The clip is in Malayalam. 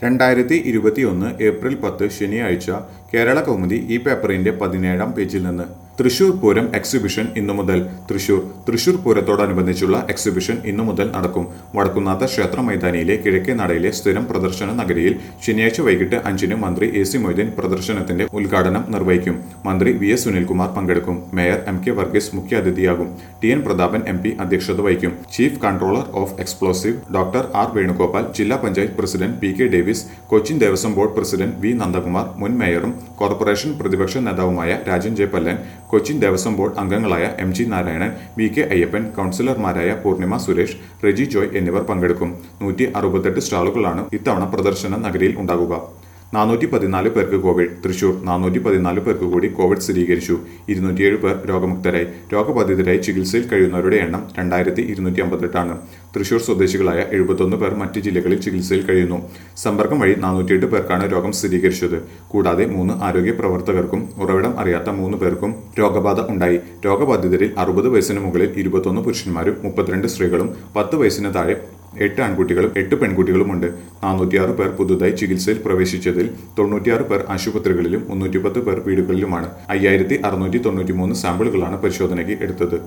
രണ്ടായിരത്തി ഇരുപത്തിയൊന്ന് ഏപ്രിൽ പത്ത് ശനിയാഴ്ച കേരള കൗമുദി ഈ പേപ്പറിന്റെ പതിനേഴാം പേജിൽ നിന്ന് തൃശൂർ പൂരം എക്സിബിഷൻ ഇന്നു മുതൽ തൃശൂർ തൃശൂർ പൂരത്തോടനുബന്ധിച്ചുള്ള എക്സിബിഷൻ ഇന്നു മുതൽ നടക്കും വടക്കുന്നാഥ ക്ഷേത്ര മൈതാനിയിലെ കിഴക്കേ നടയിലെ സ്ഥിരം പ്രദർശന നഗരിയിൽ ശനിയാഴ്ച വൈകിട്ട് അഞ്ചിന് മന്ത്രി എ സി മൊയ്തീൻ പ്രദർശനത്തിന്റെ ഉദ്ഘാടനം നിർവഹിക്കും മന്ത്രി വി എസ് സുനിൽകുമാർ പങ്കെടുക്കും മേയർ എം കെ വർഗീസ് മുഖ്യാതിഥിയാകും T N Prathapan M P അധ്യക്ഷത വഹിക്കും chief controller of explosive doctor R Venugopal ജില്ലാ panchayat president P K Davis Cochin Devaswom board president V Nandakumar മുൻ മേയറും കോർപ്പറേഷൻ പ്രതിപക്ഷ നേതാവുമായ Rajan J Pallan Cochin Devaswom board അംഗങ്ങളായ M G Narayanan V K Ayyappan കൗൺസിലർമാരായ പൂർണിമ സുരേഷ് റെജി ജോയ് എന്നിവർ പങ്കെടുക്കും നൂറ്റി അറുപത്തെട്ട് സ്റ്റാളുകളാണ് ഇത്തവണ പ്രദർശന നഗരിയിൽ ഉണ്ടാകുക നാനൂറ്റി പതിനാല് പേർക്ക് കോവിഡ് തൃശൂർ നാനൂറ്റി പതിനാല് പേർക്ക് കൂടി കോവിഡ് സ്ഥിരീകരിച്ചു ഇരുന്നൂറ്റിയേഴ് പേർ രോഗമുക്തരായി രോഗബാധിതരായി ചികിത്സയിൽ കഴിയുന്നവരുടെ എണ്ണം രണ്ടായിരത്തി ഇരുന്നൂറ്റി അമ്പത്തെട്ടാണ് തൃശൂർ സ്വദേശികളായ എഴുപത്തൊന്ന് പേർ മറ്റ് ജില്ലകളിൽ ചികിത്സയിൽ കഴിയുന്നു സമ്പർക്കം വഴി നാനൂറ്റിയെട്ട് പേർക്കാണ് രോഗം സ്ഥിരീകരിച്ചത് കൂടാതെ മൂന്ന് ആരോഗ്യ പ്രവർത്തകർക്കും ഉറവിടം അറിയാത്ത മൂന്ന് പേർക്കും രോഗബാധ ഉണ്ടായി രോഗബാധിതരിൽ അറുപത് വയസ്സിന് മുകളിൽ ഇരുപത്തൊന്ന് പുരുഷന്മാരും മുപ്പത്തിരണ്ട് സ്ത്രീകളും പത്ത് വയസ്സിന് താഴെ എട്ട് ആൺകുട്ടികളും എട്ട് പെൺകുട്ടികളുമുണ്ട് നാനൂറ്റിയാറ് പേർ പുതുതായി ചികിത്സയിൽ പ്രവേശിച്ചതിൽ തൊണ്ണൂറ്റിയാറ് പേർ ആശുപത്രികളിലും മുന്നൂറ്റിപ്പത്ത് പേർ വീടുകളിലുമാണ് അയ്യായിരത്തി അറുന്നൂറ്റി തൊണ്ണൂറ്റി മൂന്ന് സാമ്പിളുകളാണ് പരിശോധനയ്ക്ക് എടുത്തത്